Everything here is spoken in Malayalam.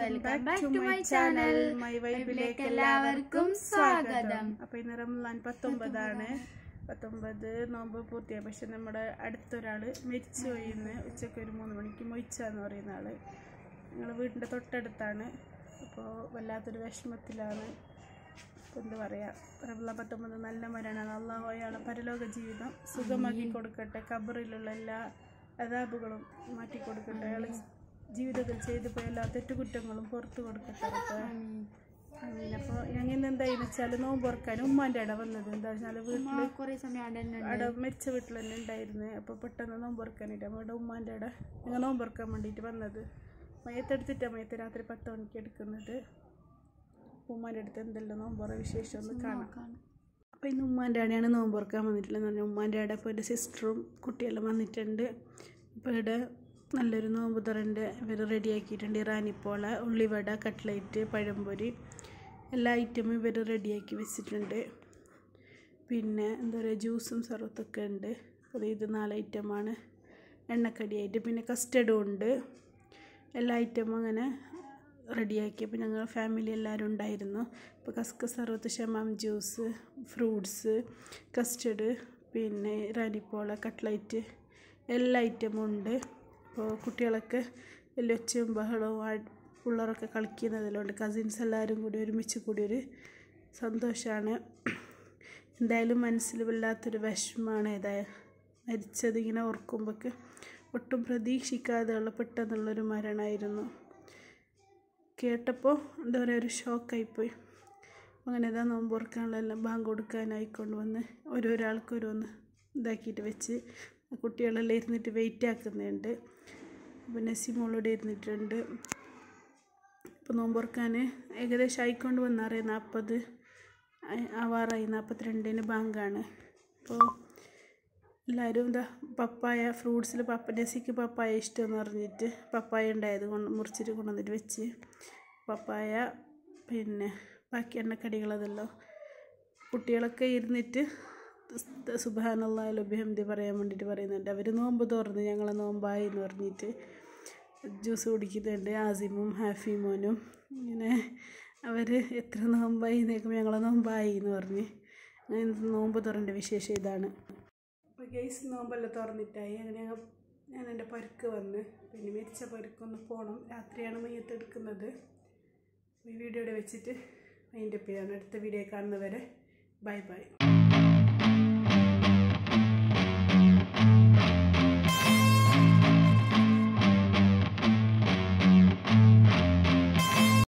Welcome back to my channel my വൈബിലേക്ക് എല്ലാവർക്കും സ്വാഗതം അപ്പൊ ഇന്ന് റംലാൻ പത്തൊമ്പതാണ് പത്തൊമ്പത് നോമ്പ് പൂർത്തിയായി പക്ഷെ നമ്മുടെ അടുത്തൊരാള് മരിച്ചുപോയി ഇന്ന് ഉച്ചയ്ക്ക് ഒരു മൂന്ന് മണിക്ക് മൊയ്ച്ച എന്ന് പറയുന്ന ആള് ഞങ്ങൾ വീടിൻ്റെ തൊട്ടടുത്താണ് അപ്പോൾ വല്ലാത്തൊരു വിഷമത്തിലാണ് ഇപ്പൊ എന്താ പറയാ റംലാൻ പത്തൊമ്പത് നല്ല മരണമാണ് അള്ളാഹു അയാളെ പരലോക ജീവിതം സുഖമാക്കി കൊടുക്കട്ടെ ഖബറിലുള്ള എല്ലാ അതാബുകളും മാറ്റി കൊടുക്കട്ടെ അയാൾ ജീവിതത്തിൽ ചെയ്തു പോയ എല്ലാ തെറ്റുകുറ്റങ്ങളും പുറത്തു കൊടുക്കട്ടെ അപ്പോൾ അപ്പോൾ ഞങ്ങൾ ഇന്ന് എന്തായെന്ന് വെച്ചാൽ നോമ്പ് തുറക്കാൻ ഉമ്മാൻ്റെ ഇട വന്നത് എന്താ വെച്ചാൽ വീട്ടിൽ കുറെ സമയം അവിടെ തന്നെ ഉണ്ട്. അവിടെ മരിച്ച വീട്ടിൽ തന്നെ ഉണ്ടായിരുന്നു അപ്പോൾ പെട്ടെന്ന് നോമ്പ് തുറക്കാനായിട്ട് നമ്മുടെ ഉമ്മാൻ്റെ ഇട ഞങ്ങൾ നോമ്പ് തുറക്കാൻ വേണ്ടിയിട്ട് വന്നത് മയത്തെടുത്തിട്ടാണ് മയത്ത് രാത്രി പത്ത് മണിക്ക് എടുക്കുന്നത് ഉമ്മാൻ്റെ അടുത്ത് എന്തെല്ലാം നോമ്പുറ വിശേഷം ഒന്ന് കാണാം കാണാം. അപ്പോൾ ഇന്ന് ഉമ്മാൻ്റെ അടയാണ് നോമ്പ് തുറക്കാൻ വന്നിട്ടുള്ളത് പറഞ്ഞാൽ ഉമ്മാൻ്റെ അട ഇപ്പോൾ എൻ്റെ സിസ്റ്ററും കുട്ടിയെല്ലാം വന്നിട്ടുണ്ട് ഇപ്പോൾ ഇവിടെ നല്ലൊരു നോമ്പ് തുറൻ്റെ ഇവർ റെഡിയാക്കിയിട്ടുണ്ട് ഇറാനിപ്പോള ഉള്ളിവട കട്ട്ലൈറ്റ് പഴംപൊരി എല്ലാ ഐറ്റമും ഇവർ റെഡിയാക്കി വെച്ചിട്ടുണ്ട് പിന്നെ എന്താ പറയുക ജ്യൂസും സർവത്തൊക്കെ ഉണ്ട് അത് ഇത് നാല് ഐറ്റമാണ് എണ്ണക്കടിയായിട്ട് പിന്നെ കസ്റ്റർഡും ഉണ്ട് എല്ലാ ഐറ്റമും അങ്ങനെ റെഡിയാക്കി അപ്പോൾ ഞങ്ങൾ ഫാമിലി എല്ലാവരും ഉണ്ടായിരുന്നു ഇപ്പോൾ കസ്ക സർവത്ത് ഷമാം ജ്യൂസ് ഫ്രൂട്ട്സ് കസ്റ്റർഡ് പിന്നെ റാനിപ്പോള കട്ട്ലൈറ്റ് എല്ലാ ഐറ്റമും ഉണ്ട് അപ്പോൾ കുട്ടികളൊക്കെ വലിയ ഒച്ചയും ബഹളവും ആ- പിള്ളേരൊക്കെ കളിക്കുന്നതിലുണ്ട് കസിൻസ് എല്ലാവരും കൂടി ഒരുമിച്ച് കൂടി ഒരു സന്തോഷമാണ് എന്തായാലും മനസ്സിൽ വല്ലാത്തൊരു വിഷമമാണ് ഏതായ മരിച്ചത് ഇങ്ങനെ ഓർക്കുമ്പോഴൊക്കെ ഒട്ടും പ്രതീക്ഷിക്കാതെയുള്ള പെട്ടെന്നുള്ളൊരു മരണമായിരുന്നു കേട്ടപ്പോൾ എന്താ പറയുക ഒരു ഷോക്കായിപ്പോയി അങ്ങനെ ഇതാ നോമ്പ് ഓർക്കാനുള്ളതെല്ലാം ബാങ്ക് കൊടുക്കാനായിക്കൊണ്ട് വന്ന് ഓരോരാൾക്ക് ഓരോന്ന് ഇതാക്കിയിട്ട് വെച്ച് കുട്ടികളെല്ലാം ഇരുന്നിട്ട് വെയിറ്റ് ആക്കുന്നുണ്ട് പിന്നെ സിമോളോടെ ഇരുന്നിട്ടുണ്ട് ഇപ്പോൾ നോമ്പ് ഓർക്കാൻ ഏകദേശം ആയിക്കൊണ്ട് വന്നറിയാം നാൽപ്പത് ആവാറായി നാൽപ്പത്തിരണ്ടിന് ബാങ്കാണ് അപ്പോൾ എല്ലാവരും എന്താ പപ്പായ ഫ്രൂട്ട്സിൽ പപ്പ നസിക്ക് പപ്പായ ഇഷ്ടമെന്ന് പറഞ്ഞിട്ട് പപ്പായ ഉണ്ടായത് കൊണ്ട് മുറിച്ചിട്ട് കൊണ്ടുവന്നിട്ട് വെച്ച് പപ്പായ പിന്നെ ബാക്കി എണ്ണക്കടികളതെല്ലാം കുട്ടികളൊക്കെ ഇരുന്നിട്ട് സുബാനുള്ള ലഭ്യഹന്തി പറയാൻ വേണ്ടിയിട്ട് പറയുന്നുണ്ട് അവർ നോമ്പ് തുറന്ന് ഞങ്ങളെ നോമ്പായി എന്ന് പറഞ്ഞിട്ട് ജ്യൂസ് കുടിക്കുന്നുണ്ട് ആസിമും ഹാഫിമോനും ഇങ്ങനെ അവർ എത്ര നോമ്പായി നോക്കുമ്പോൾ ഞങ്ങളെ നോമ്പായി എന്ന് പറഞ്ഞ് അങ്ങനെ നോമ്പ് തുറൻ്റെ വിശേഷം ഇതാണ് അപ്പോൾ ഗെയ്സ് നോമ്പെല്ലാം തുറന്നിട്ടായി അങ്ങനെ ഞങ്ങൾ ഞാൻ എൻ്റെ പരുക്ക് വന്ന് പിന്നെ മരിച്ച പരുക്കൊന്ന് പോകണം രാത്രിയാണ് മയ്യത്ത് എടുക്കുന്നത് ഈ വീഡിയോയുടെ വെച്ചിട്ട് അതിൻ്റെ പേരാണ് അടുത്ത വീഡിയോ കാണുന്നവരെ ബൈ ബൈ